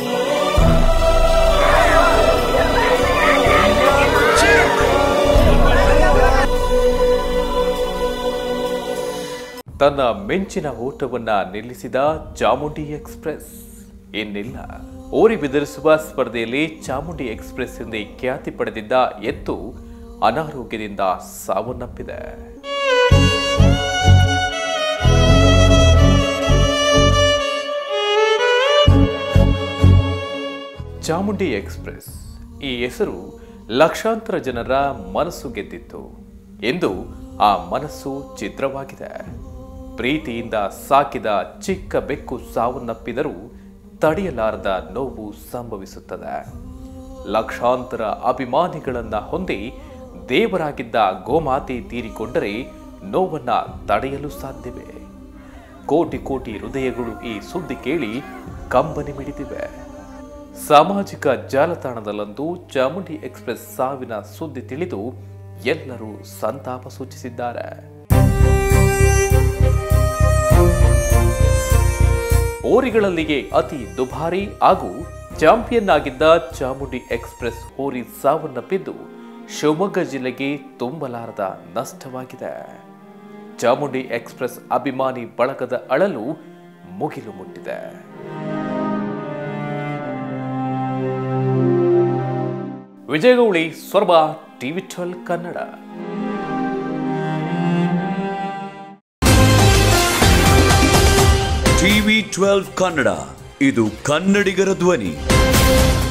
ತನ್ನ ಮೆಂಚಿನ ಓಟವನ್ನ ನಿಲ್ಲಿಸಿದ ಚಾಮುಂಡಿ ಎಕ್ಸ್ಪ್ರೆಸ್ ಇನ್ನಿಲ್ಲ ಓರಿ ಬೆದರಿಸುವ ಸ್ಪರ್ಧೆಯಲ್ಲಿ ಚಾಮುಂಡಿ ಎಕ್ಸ್ಪ್ರೆಸ್ ಎಂದೇ ಖ್ಯಾತಿ ಪಡೆದಿದ್ದ ಎತ್ತು ಅನಾರೋಗ್ಯದಿಂದ ಸಾವನ್ನಪ್ಪಿದೆ ಚಾಮುಂಡಿ ಎಕ್ಸ್ಪ್ರೆಸ್ ಈ ಹೆಸರು ಲಕ್ಷಾಂತರ ಜನರ ಮನಸ್ಸು ಗೆದ್ದಿತ್ತು ಎಂದು ಆ ಮನಸ್ಸು ಚಿತ್ರವಾಗಿದೆ ಪ್ರೀತಿಯಿಂದ ಸಾಕಿದ ಚಿಕ್ಕ ಬೆಕ್ಕು ಸಾವನ್ನಪ್ಪಿದರೂ ತಡೆಯಲಾರದ ನೋವು ಸಂಭವಿಸುತ್ತದೆ ಲಕ್ಷಾಂತರ ಅಭಿಮಾನಿಗಳನ್ನ ಹೊಂದಿ ದೇವರಾಗಿದ್ದ ಗೋಮಾತೆ ತೀರಿಕೊಂಡರೆ ನೋವನ್ನ ತಡೆಯಲು ಸಾಧ್ಯವೇ ಕೋಟಿ ಕೋಟಿ ಹೃದಯಗಳು ಈ ಸುದ್ದಿ ಕೇಳಿ ಕಂಬನಿ ಮಿಡಿದಿವೆ ಸಾಮಾಜಿಕ ಜಾಲತಾಣದಲ್ಲಂತೂ ಚಾಮುಂಡಿ ಎಕ್ಸ್ಪ್ರೆಸ್ ಸಾವಿನ ಸುದ್ದಿ ತಿಳಿದು ಎಲ್ಲರೂ ಸಂತಾಪ ಸೂಚಿಸಿದ್ದಾರೆ ಹೋರಿಗಳಲ್ಲಿಗೆ ಅತಿ ದುಬಾರಿ ಹಾಗೂ ಚಾಂಪಿಯನ್ ಆಗಿದ್ದ ಚಾಮುಂಡಿ ಎಕ್ಸ್ಪ್ರೆಸ್ ಹೋರಿ ಸಾವನ್ನಪ್ಪಿದ್ದು ಶಿವಮೊಗ್ಗ ಜಿಲ್ಲೆಗೆ ತುಂಬಲಾರದ ನಷ್ಟವಾಗಿದೆ ಚಾಮುಂಡಿ ಎಕ್ಸ್ಪ್ರೆಸ್ ಅಭಿಮಾನಿ ಬಳಗದ ಅಳಲು ಮುಗಿಲು ಮುಟ್ಟಿದೆ ವಿಜಯಗೌಳಿ ಸ್ವರ್ಬ TV twelve Kannada TV twelve Kannada ಇದು ಕನ್ನಡಿಗರ ಧ್ವನಿ